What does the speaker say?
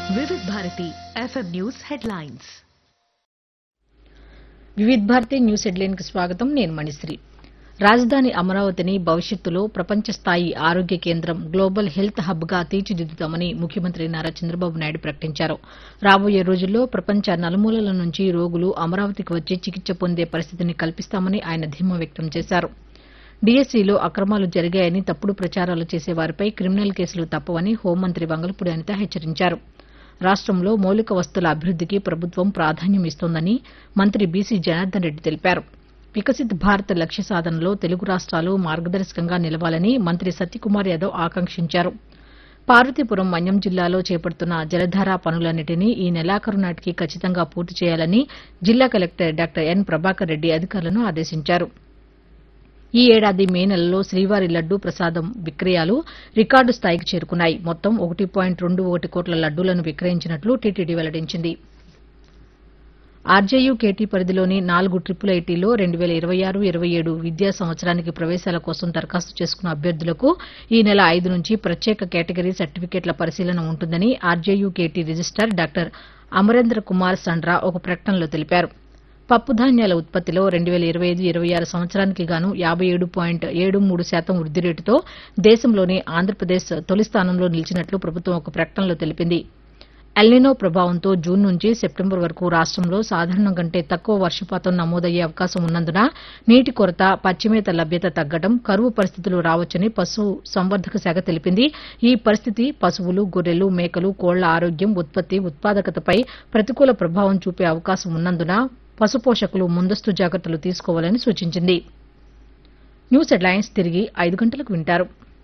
వివిధ Bharati F M news headlines Vividh Bharati news headline కి స్వాగతం నేను మణిశ్రీ రాజధాని అమరావతిని భవిష్యత్తులో ప్రపంచ స్థాయి ఆరోగ్య కేంద్రం గ్లోబల్ హెల్త్ హబ్ గా తీర్చిదిద్దుతామని ముఖ్యమంత్రి నారా చంద్రబాబు నాయుడు ప్రకటించారు రాబోయే రోజుల్లో ప్రపంచ నలుమూలల నుంచి రోగులు అమరావతికి వచ్చి చికిత్స పొందే పరిస్థితిని కల్పిస్తామని ఆయన ధీమా వ్యక్తం చేశారు డీఎస్సీలో అక్రమాలు జరిగాయని తప్పుడు ప్రచారాలు చేసేవారిపై క్రిమినల్ కేసులు తప్పవని హోంమంత్రి వంగలపూడి అనిత హెచ్చరించారు రాష్టంలో మౌలిక వస్తుల అభివృద్దికి ప్రభుత్వం ప్రాధాన్యం ఇస్తోందని మంత్రి బీసీ జనార్దన్ రెడ్డి తెలిపారు వికసిత్ భారత్ లక్ష్య సాధనలో తెలుగు రాష్ట్రాలు మార్గదర్శకంగా నిలవాలని మంత్రి సత్యకుమార్ యాదవ్ ఆకాంక్షించారు పార్వతీపురం మన్యం జిల్లాలో చేపడుతున్న జలధార పనులన్నింటినీ ఈ నెలాఖరు నాటికి ఖచ్చితంగా పూర్తి చేయాలని జిల్లా collector doctor N Prabhakar Reddy అధికారులను ఆదేశించారు ఈ ఏడాది మే నెలలో శ్రీవారి లడ్డూ ప్రసాదం విక్రయాలు రికార్డు స్థాయికి చేరుకున్నాయి మొత్తం ఒకటి పాయింట్ రెండు ఒకటి కోట్ల లడ్డూలను విక్రయించినట్లు టీటీడీ వెల్లడించింది ఆర్జేయూ కేటీ పరిధిలోని నాలుగు ట్రిపుల్ ఐటీలో రెండు వేల ఇరవై ఆరు ఇరవై ఏడు విద్యా సంవత్సరానికి ప్రవేశాల కోసం దరఖాస్తు చేసుకున్న అభ్యర్థులకు ఈ నెల ఐదు నుంచి ప్రత్యేక కేటగిరీ సర్టిఫికెట్ల పరిశీలన ఉంటుందని R J U K T registrar doctor Amarendra Kumar Sandra ఒక ప్రకటనలో తెలిపారు పప్పు ధాన్యాల ఉత్పత్తిలో రెండు వేల ఇరవై ఐదు ఇరవై ఆరు సంవత్సరానికి గాను యాబై ఏడు పాయింట్ ఏడు మూడు శాతం వృద్ది రేటుతో దేశంలోనే ఆంధ్రప్రదేశ్ తొలి స్థానంలో నిలిచినట్లు ప్రభుత్వం ఒక ప్రకటనలో తెలిపింది ఎల్నినో ప్రభావంతో జూన్ నుంచి సెప్టెంబర్ వరకు రాష్టంలో సాధారణం కంటే తక్కువ వర్షపాతం నమోదయ్యే అవకాశం ఉన్నందున నీటి కొరత పచ్చిమేత లభ్యత తగ్గడం కరువు పరిస్థితులు రావచ్చని పశు సంవర్ధక శాఖ తెలిపింది ఈ పరిస్థితి పశువులు గొర్రెలు మేకలు కోళ్ల ఆరోగ్యం ఉత్పత్తి ఉత్పాదకతపై ప్రతికూల ప్రభావం చూపే అవకాశం ఉన్నందున పశుపోషకులు ముందస్తు జాగ్రత్తలు తీసుకోవాలని సూచించింది న్యూస్ హెడ్లైన్స్ తిరిగి ఐదు గంటలకు వింటారు